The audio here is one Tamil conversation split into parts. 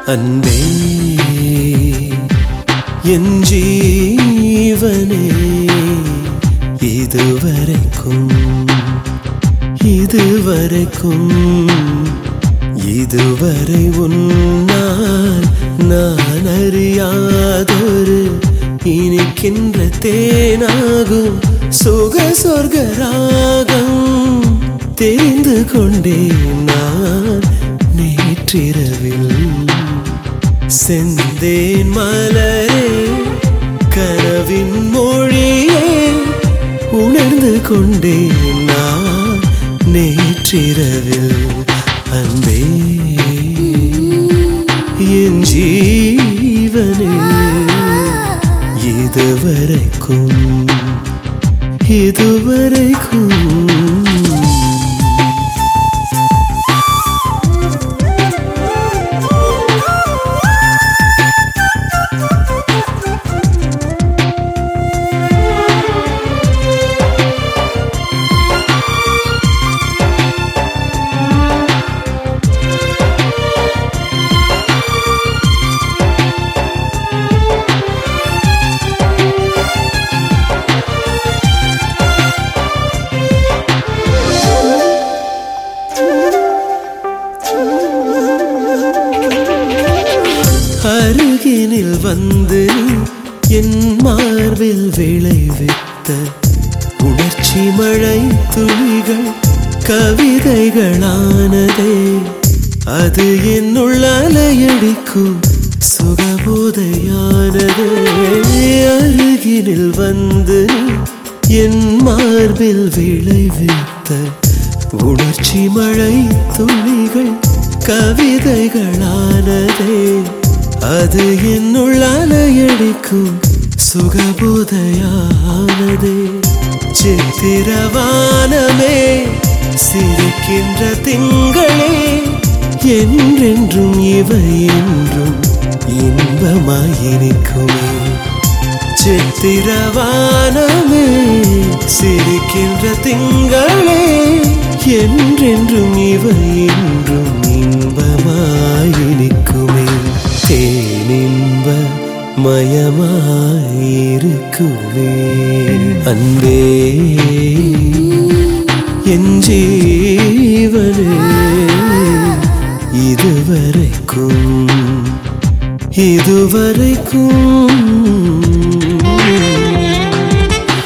அன்பே என் ஜீவனே இதுவரைக்கும் இதுவரைக்கும் இதுவரை உன்னால் நான் அறியாதொரு இனிக்கின்ற தேனாகும் சுக சொர்க்க ராகம் தெரிந்து கொண்டேன் நான் நேற்றிரவில் செந்தேன் மலரே கனவின் மொழியே உணர்ந்து கொண்டேன் நான் நேற்றிரவில் அன்பே என் ஜீவனே இதுவரைக்கும் இதுவரைக்கும் அருகினில் வந்து நீ என் மார்பில் விளைவித்த உணர்ச்சி மழை துளிகள் கவிதைகளானதே அது என்னுள் அலையடிக்கும் சுகபோதையானதே அருகினில் வந்து நீ என் மார்பில் விளைவித்த உணர்ச்சி மழை துளிகள் கவிதைகளானதே அது என்னுள் அலையடிக்கும் சுகபோதையானதே சித்திரவானமே சிரிக்கின்ற திங்களே என்றென்றும் இவை என்றும் இன்பமாயிருக்குமே சித்திரவானமே சிரிக்கின்ற திங்களே என்றென்றும் இவை என்றும் இன்பமாயிருக்குமே தேனின்ப மயமாயிருக்குமே அன்பே என் ஜீவனே இதுவரைக்கும் இதுவரைக்கும்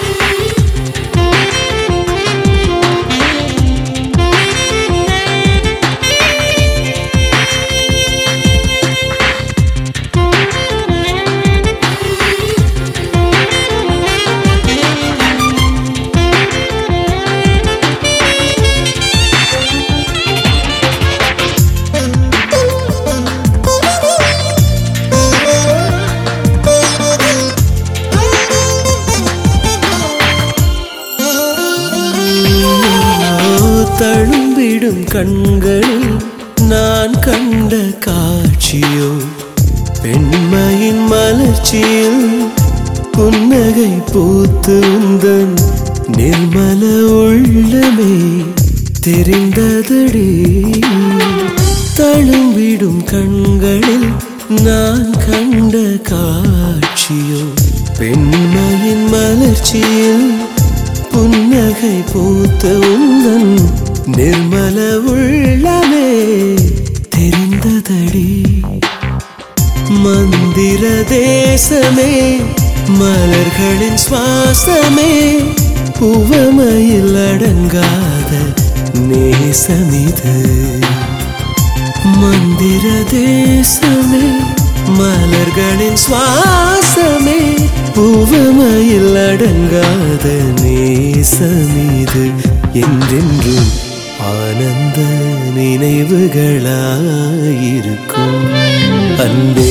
தழும்பிடும் கண்களில் நான் கண்ட காட்சியோ பெண்மையின் மலர்ச்சியில் புன்னகை பூத்து உந்தன் நிர்மல உள்ளமே தெரிந்ததடி தழும்பிடும் கண்களில் நான் கண்ட காட்சியோ பெண்மையின் மலர்ச்சியில் புன்னகை பூத்த உந்தன் நிர்மல உள்ளமே தெரிந்ததடி மந்திர தேசமே மலர்களின் சுவாசமே உவமையில் அடங்காத நேசமிது மந்திர தேசமே மலர்களின் சுவாசமே உவமையில் அடங்காத நேசமீது என்றென்றும் ஆனந்த நினைவுகளாயிருக்கும் அன்பே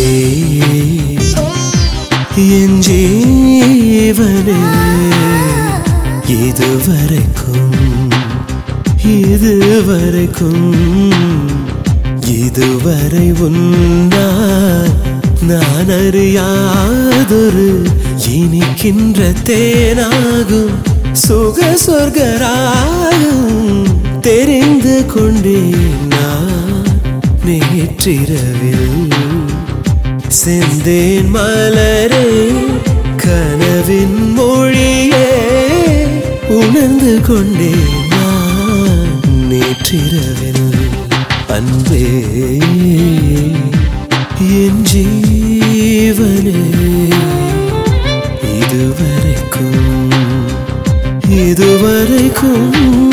என் ஜீவனே இதுவரைக்கும் இதுவரைக்கும் இதுவரை உன்னால் நான் அறியாதொரு இனிக்கின்ற தேனாகும் சுக சொர்க்கராகும் தெரிந்து கொண்டேன் நான் நேற்றிரவில் செந்தேன் மலரே கனவின் மொழியே உணர்ந்து கொண்டேன் நான் நேற்றிரவில் அன்பே என் ஜீவனே இதுவரைக்கும் இதுவரைக்கும்